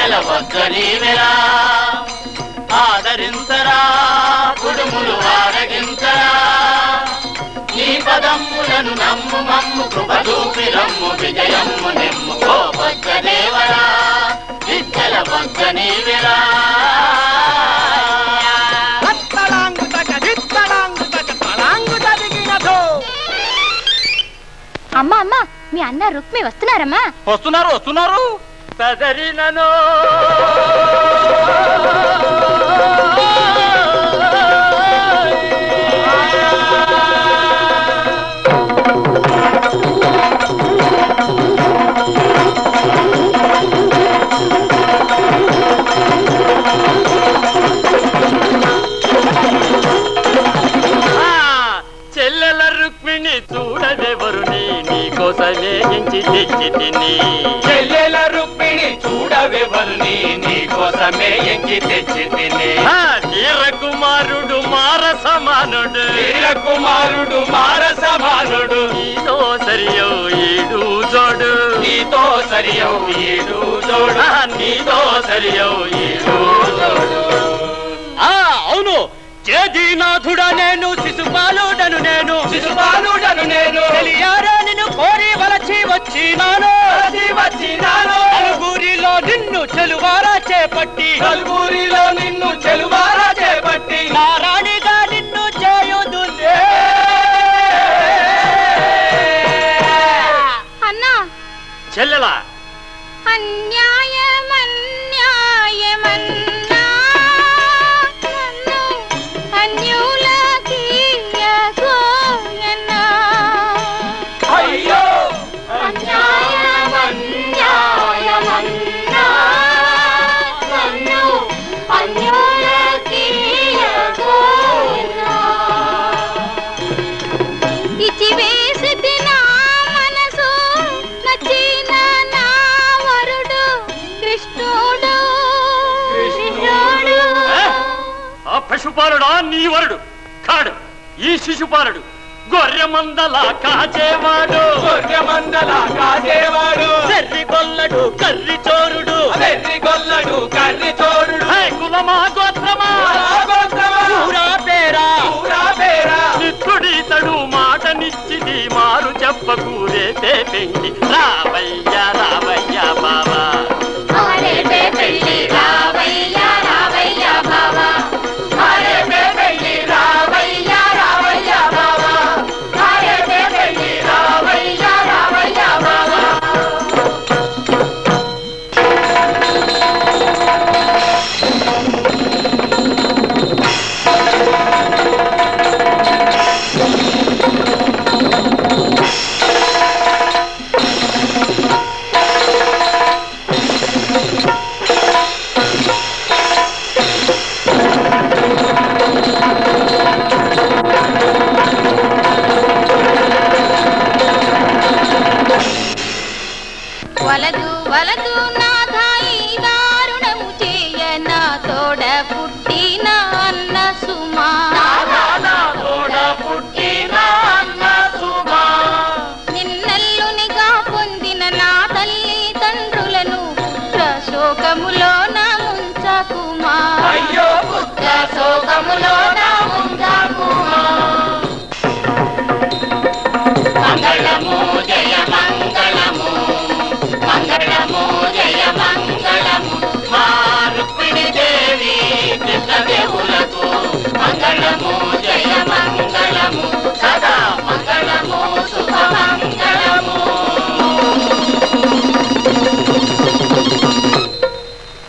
విద్యల వద్ద నీవెరా ఆదరించరా కుడుములు ఆరగించరా నీ పదమ్ములను నమ్ము మమ్ము కృప చూపి రమ్ము విజయమ్ము నిమ్ము ఓ బొజ్జ దేవరా విద్యల బొజ్జ నీవెరా తత్తడాంగు తక దిత్తడాంగు తక తడాంగు తదిగినదో అమ్మ అమ్మ మీ అన్న రుక్మి వస్తున్నారమ్మా వస్తున్నారు వస్తున్నారు సదరినను చెల్లెల రుక్మిణి చూడదెవరు నీ నీకోసమే ఎంచి తెచ్చి తిని చెల్లెల రుక్మిణి చూడవెవరిని నీ కోసమే ఎంకి తెచ్చి తిని ఆ, వీర కుమారుడు మార సమానుడు వీర కుమారుడు మార సమానుడు నీతో సరియో ఈడు జోడు నీతో సరియౌ ఏడు జోడు ఆ, నీతో సరియో ఈడు జోడు ఆ అవును జయదీనాథుడా నేను శిశుపాలుడను నేను శిశుపాలుడను నేను తెలియారా నిన్ను కోరి వలచి వచ్చినాను వచ్చి వచ్చినాను నలుగురిలో నిన్ను చెలువారా చేపట్టి నలుగురిలో నిన్ను చెలువారా చేపట్టి నారాణిగా నిన్ను చేయుదు అన్నా చెల్లెలా అన్యాయమన్యాయమన్నా నన్ను అన్యులకీయకోయన్నా అయ్యో అన్యాయమన్యాయమన్నా నన్ను అన్యులకీయకోయన్నా ఇచ్చివేసి నా మనసు నచ్చిన నా వరుడు కృష్ణుడు కృష్ణుడు ఆ పశుపాలుడా నీ వరుడు కాడు ఈ శిశుపాలుడు గొర్రె మందల కాచేవాడు గొర్రెమందల కాసేవాడు చెర్రి కొల్లడు కర్రి చోరుడు వెర్రి గొల్లడు కర్రి చోరుడు హే, కులమా గోత్రమా గోత్రమా ఊరా పేరా ఊరా పేరా నిత్తుడీతడు మాట నిచ్చిది మారు చెప్పకూరే పెండి రావయ్య రావయ్య బావా ఆరేటే పెళ్ళి రావయ్య రావయ్య బావా ఆరేపే పెళ్ళి రావయ్య రావయ్య బావా ఆరేపే పెళ్ళి రావయ్య రావయ్య బావా వలదు వలదు నా ధాయి దారుణము చేయ నా తోడ పుట్టిన అన్న సుమా తోడ పుట్టిన అన్న సుమా నిన్నల్లునిగా పొందిన నా తల్లి తండ్రులను పుత్ర శోకములో నా ముంచకుమా అయ్యో పుత్ర శోకములో నా